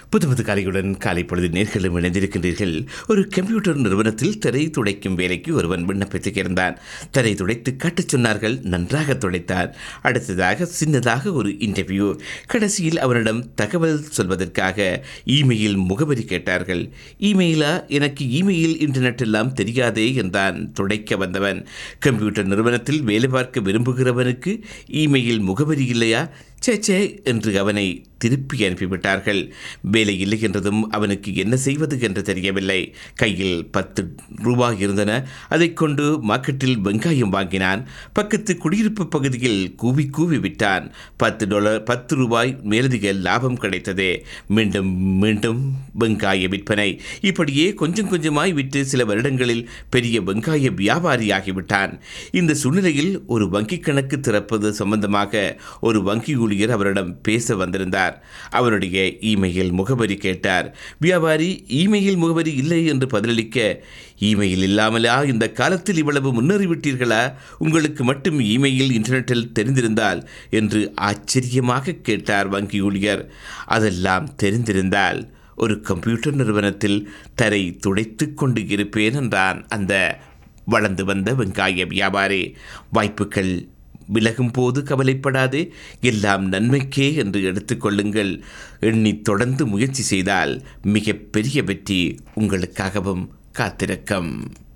புது புது காலையுடன் காலை பொழுது நேர்களும் இணைந்திருக்கின்றீர்கள் ஒரு கம்ப்யூட்டர் நிறுவனத்தில் திரை துடைக்கும் வேலைக்கு ஒருவன் விண்ணப்பித்து இருந்தான் திரை துடைத்து காட்டச் சொன்னார்கள் நன்றாக துடைத்தார் அடுத்ததாக சின்னதாக ஒரு இன்டர்வியூ கடைசியில் அவனிடம் தகவல் சொல்வதற்காக இமெயில் முகவரி கேட்டார்கள் இமெயிலா எனக்கு இமெயில் இன்டர்நெட் எல்லாம் தெரியாதே என்றான் துடைக்க வந்தவன் கம்ப்யூட்டர் நிறுவனத்தில் வேலை பார்க்க விரும்புகிறவனுக்கு இமெயில் முகவரி இல்லையா சே சே என்று அவனை திருப்பி அனுப்பிவிட்டார்கள் வேலை இல்லை என்றதும் அவனுக்கு என்ன செய்வது என்று தெரியவில்லை கையில் பத்து ரூபாய் இருந்தன அதைக் கொண்டு மார்க்கெட்டில் வெங்காயம் வாங்கினான் பக்கத்து குடியிருப்பு பகுதியில் கூவி கூவி விட்டான் பத்து டாலர் பத்து ரூபாய் மேலதிக லாபம் கிடைத்தது மீண்டும் மீண்டும் வெங்காய விற்பனை இப்படியே கொஞ்சம் கொஞ்சமாய் விட்டு சில வருடங்களில் பெரிய வெங்காய வியாபாரியாகிவிட்டான் இந்த சூழ்நிலையில் ஒரு வங்கி கணக்கு திறப்பது சம்பந்தமாக ஒரு வங்கி ஊழியர் அவரிடம் பேச வந்திருந்தார் அவருடைய இமெயில் முகவரி கேட்டார் வியாபாரி இமெயில் முகவரி இல்லை என்று பதிலளிக்க இமெயில் இல்லாமலா இந்த காலத்தில் இவ்வளவு முன்னேறிவிட்டீர்களா உங்களுக்கு மட்டும் இமெயில் இன்டர்நெட்டில் தெரிந்திருந்தால் என்று ஆச்சரியமாக கேட்டார் வங்கி ஊழியர் அதெல்லாம் தெரிந்திருந்தால் ஒரு கம்ப்யூட்டர் நிறுவனத்தில் தரை துடைத்து கொண்டு இருப்பேன் என்றான் அந்த வளர்ந்து வந்த வெங்காய வியாபாரி வாய்ப்புகள் விலகும் போது கவலைப்படாதே எல்லாம் நன்மைக்கே என்று எடுத்துக்கொள்ளுங்கள் எண்ணி தொடர்ந்து முயற்சி செய்தால் மிகப்பெரிய வெற்றி உங்களுக்காகவும் காத்திருக்கும்